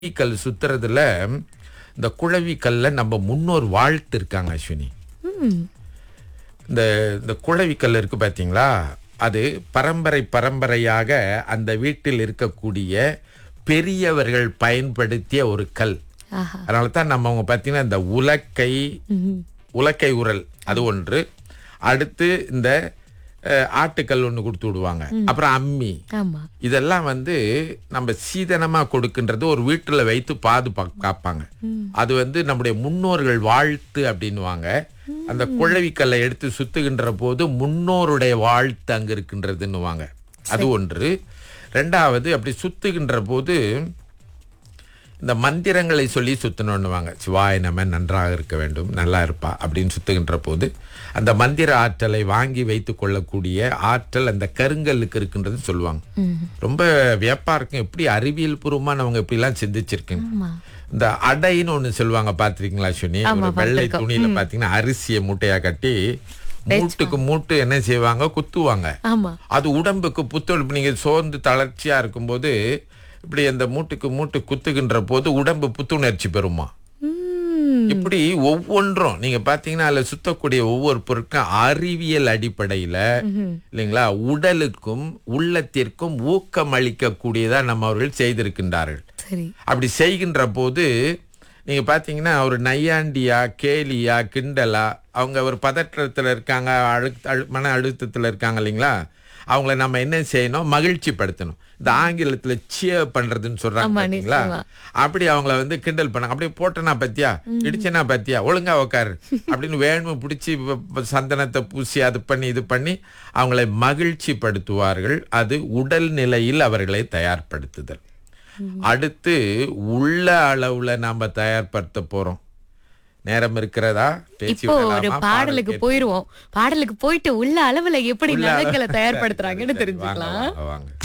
கல் சுத்துறதுல இந்த குழவி கல்ல நம்ம முன்னோர் வாழ்த்து இருக்காங்க அஸ்வினி ம் இந்த இந்த குழவி கல் இருக்கு பாத்தீங்களா அது பரம்பரை பரம்பரையாக அந்த வீட்டில் இருக்கக்கூடிய பெரியவர்கள் பயன்படுத்திய ஒரு கல் ஆஹா அதனால தான் நம்ம அவங்க பார்த்தீங்கன்னா இந்த உலக்கை ம் உலக்கை உரல் அது ஒன்று அடுத்து இந்த அஹ், ஆட்டுக்கல் ஒன்று கொடுத்து விடுவாங்க அப்புறம் அம்மி ஆமா இதெல்லாம் வந்து நம்ம சீதனமா கொடுக்கின்றது ஒரு வீட்டுல வைத்து பாதுபா காப்பாங்க அது வந்து நம்முடைய முன்னோர்கள் வாழ்த்து அப்படின்னுவாங்க அந்த குழவிக்கல்லை எடுத்து சுத்துகின்ற போது முன்னோருடைய வாழ்த்து அங்க இருக்கின்றதுன்னுவாங்க அது ஒன்று ரெண்டாவது அப்படி சுத்துகின்ற போது இந்த மந்திரங்களை சொல்லி சுத்தணும்னுவாங்க சிவாய நம நன்றாக இருக்க வேண்டும் நல்லா இருப்பா அப்படின்னு சுத்துகின்ற போது அந்த மந்திர ஆற்றலை வாங்கி வைத்துக் கொள்ளக்கூடிய ஆற்றல் அந்த கருங்கல்லுக்கு இருக்கின்றது சொல்லுவாங்க ரொம்ப வியப்பா இருக்கும் எப்படி அறிவியல் பூர்வமா நம்ம இப்படிலாம் சிந்திச்சிருக்கேன் ஆமா இந்த அடைன்னு ஒண்ணு சொல்லுவாங்க பாத்திருக்கீங்களா சுனி ஆமா, ஒரு வெள்ளை பார்த்திருக்கோம். துணியில பாத்தீங்கன்னா அரிசியை மூட்டையா கட்டி மூட்டுக்கு மூட்டு என்ன செய்வாங்க குத்துவாங்க ஆமா அது உடம்புக்கு புத்துழைப்பு நீங்க சோர்ந்து தளர்ச்சியா இருக்கும்போது இப்படி அந்த மூட்டுக்கு மூட்டு குத்துகின்ற போது உடம்பு புத்துணர்ச்சி பெறுமா ம் இப்படி ஒவ்வொன்றும் நீங்க பாத்தீங்கன்னா அதுல சுத்தக்கூடிய ஒவ்வொரு பொருட்களும் அறிவியல் அடிப்படையில இல்லைங்களா உடலுக்கும் உள்ளத்திற்கும் ஊக்கம் அளிக்கக்கூடியதா நம்ம அவர்கள் செய்திருக்கின்றார்கள் சரி அப்படி செய்கின்ற போது நீங்க பாத்தீங்கன்னா ஒரு நையாண்டியா கேலியா கிண்டலா அவங்க ஒரு பதற்றத்துல இருக்காங்க அழு அழு- மன அழுத்தத்துல இருக்காங்க இல்லைங்களா அவங்கள நம்ம என்ன செய்யணும் மகிழ்ச்சி படுத்தணும் இந்த ஆங்கிலத்துல சியர் பண்றதுன்னு சொல்றாங்க ஆமா, பாத்தீங்களா நிச்சயமா. அப்படி அவங்கள வந்து கிண்டல் பண்ணாங்க அப்படியே போட்டனா பத்தியா இடிச்சனா பத்தியா ஒழுங்கா உக்காரு அப்படின்னு வேணும் பிடிச்சி சந்தனத்தை பூசி அது பண்ணி இது பண்ணி அவங்களை மகிழ்ச்சி படுத்துவார்கள் அது உடல் நிலையில் அவர்களை தயார்படுத்துதல் அடுத்து உள்ள அளவுல நாம தயார்படுத்த போறோம் நேரம் இருக்கிறதா பேச்சு இப்போ ஒரு வேணாமா? பாடல் பாடலுக்கு கேட்டு- போயிருவோம் பாடலுக்கு போயிட்டு உள்ள அளவுல எப்படி உள்ள அளவு- நகைகளை தயார்படுத்துறாங்கன்னு வாங்க, தெரிஞ்சுக்கலாம் வாங்க, வாங்க